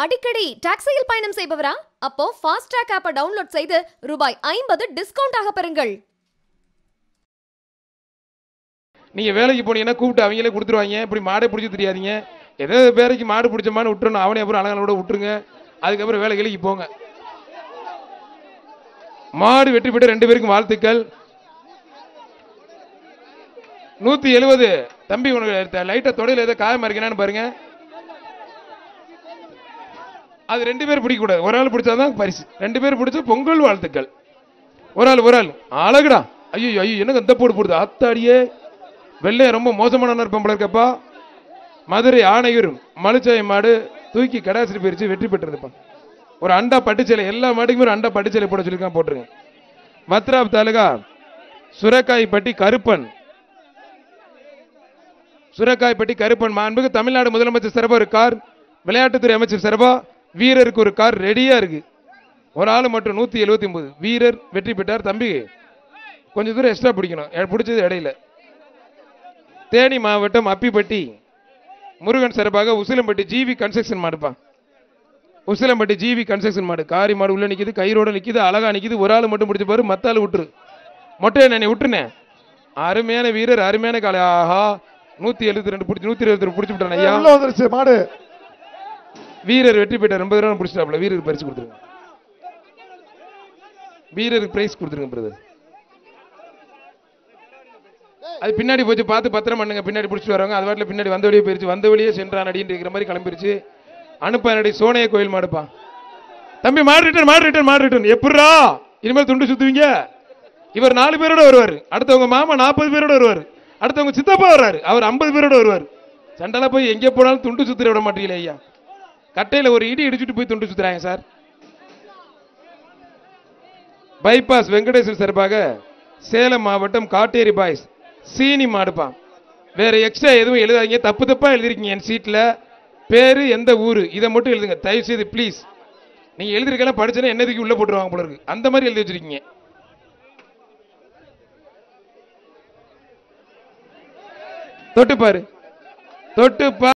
அடிக்கடி டாக்ஸியில் பயணம் செய்பவரா அப்போ ஃபாஸ்ட்ராக் ஆப்பை டவுன்லோட் செய்து ரூபாய் ஐம்பது டிஸ்கவுண்ட் ஆக பெறுங்கள் நீங்க வேலைக்கு போனீங்கன்னா கூப்பிட்டு அவங்களே கொடுத்துருவாங்க இப்படி மாடை பிடிச்சி தெரியாதீங்க ஏதோ பேரைக்கு மாடு பிடிச்ச மாதிரி விட்டுறணும் அவனே அப்புறம் அலங்களோட விட்டுருங்க அதுக்கப்புறம் வேலை கிளைக்கு போங்க மாடு வெற்றி பெற்ற ரெண்டு பேருக்கும் வாழ்த்துக்கள் நூத்தி எழுபது தம்பி உனக்கு லைட்டா தொடையில ஏதோ காயமா இருக்கேன்னு பாருங்க அது ரெண்டு பேர் பிடிக்க கூடாது ஒரு ஆள் பிடிச்சாதான் பரிசு ரெண்டு பேர் பிடிச்ச பொங்கல் வாழ்த்துக்கள் ஒரு ஆள் ஒரு ஆள் அழகுடா ஐயோ ஐயோ எனக்கு இந்த போடு போடுது அத்தாடியே வெள்ளைய ரொம்ப மோசமான பொம்பளை இருக்கப்பா மதுரை ஆணையூர் மலுச்சாய மாடு தூக்கி கடாசிரி பிரிச்சு வெற்றி பெற்றிருப்பான் ஒரு அண்டா பட்டுச்சேலை எல்லா மாட்டுக்குமே ஒரு அண்டா பட்டுச்சேலை போட சொல்லியிருக்கான் போட்டுருங்க மத்ராப் தாலுகா சுரக்காய்பட்டி கருப்பன் சுரக்காய்பட்டி கருப்பன் மாண்புக்கு தமிழ்நாடு முதலமைச்சர் சிறப்பா ஒரு கார் விளையாட்டுத்துறை அமைச்சர் சிறப்பா வீரருக்கு ஒரு கார் ரெடியா இருக்கு ஒரு ஆள் மட்டும் நூத்தி எழுபத்தி ஒன்பது வீரர் வெற்றி பெற்றார் தம்பி கொஞ்சம் தூரம் எக்ஸ்ட்ரா பிடிக்கணும் எ- பிடிச்சது இடையில தேனி மாவட்டம் அப்பிப்பட்டி முருகன் சிறப்பாக உசிலம்பட்டி ஜிவி கன்ஸ்ட்ரக்ஷன் மாடுப்பா உசிலம்பட்டி ஜிவி கன்ஸ்ட்ரக்ஷன் மாடு காரி மாடு உள்ள நிக்குது கயிறோட நிக்குது அழகா நிக்குது ஒரு ஆள் மட்டும் பிடிச்சு பாரு மத்த ஆள் விட்டுரு மொட்டையை நான் விட்டுருனேன் அருமையான வீரர் அருமையான காலை ஆஹா நூத்தி எழுபத்தி ரெண்டு பிடிச்சி நூத்தி இருபத்தி ரெண்டு பிடிச்சி விட்டான் ஐயா உள்ள வந்துருச்சு மாடு வீரர் வெற்றி பெற்றார் ரொம்ப தூரம் பிடிச்சிட்டாப்ல வீரருக்கு பரிசு கொடுத்துருங்க வீரருக்கு பிரைஸ் கொடுத்துருங்க பிரதர் அது பின்னாடி போச்சு பார்த்து பத்திரம் பண்ணுங்க பின்னாடி பிடிச்சிட்டு வரவங்க அது வாட்டில் பின்னாடி வந்த வழியே போயிருச்சு வந்த வழியே சென்றான் அடின்னு இருக்கிற மாதிரி கிளம்பிருச்சு அனுப்பானடி சோனைய கோயில் மாடுப்பா தம்பி மாடு ரிட்டன் மாடு ரிட்டன் மாடு ரிட்டன் எப்படிரா இனிமேல் துண்டு சுத்துவீங்க இவர் நாலு பேரோட வருவார் அடுத்தவங்க மாமா நாற்பது பேரோட வருவார் அடுத்தவங்க சித்தப்பா வர்றாரு அவர் ஐம்பது பேரோட வருவார் சண்டல போய் எங்கே போனாலும் துண்டு சுத்திர விட மாட்டீங்களே ஐயா கட்டையில ஒரு இடி இடிச்சுட்டு போய் துண்டு சுத்துறாங்க சார் பைபாஸ் வெங்கடேசன் சார்பாக சேலம் மாவட்டம் காட்டேரி பாய்ஸ் சீனி மாடுப்பான் வேற எக்ஸ்ட்ரா எதுவும் எழுதாதீங்க தப்பு தப்பா எழுதிருக்கீங்க என் சீட்ல பேரு எந்த ஊரு இதை மட்டும் எழுதுங்க தயவு செய்து ப்ளீஸ் நீங்க எழுதிருக்கலாம் படிச்சனா என்னதுக்கு உள்ள போட்டுருவாங்க போல இருக்கு அந்த மாதிரி எழுதி வச்சிருக்கீங்க தொட்டு பாரு தொட்டு பாரு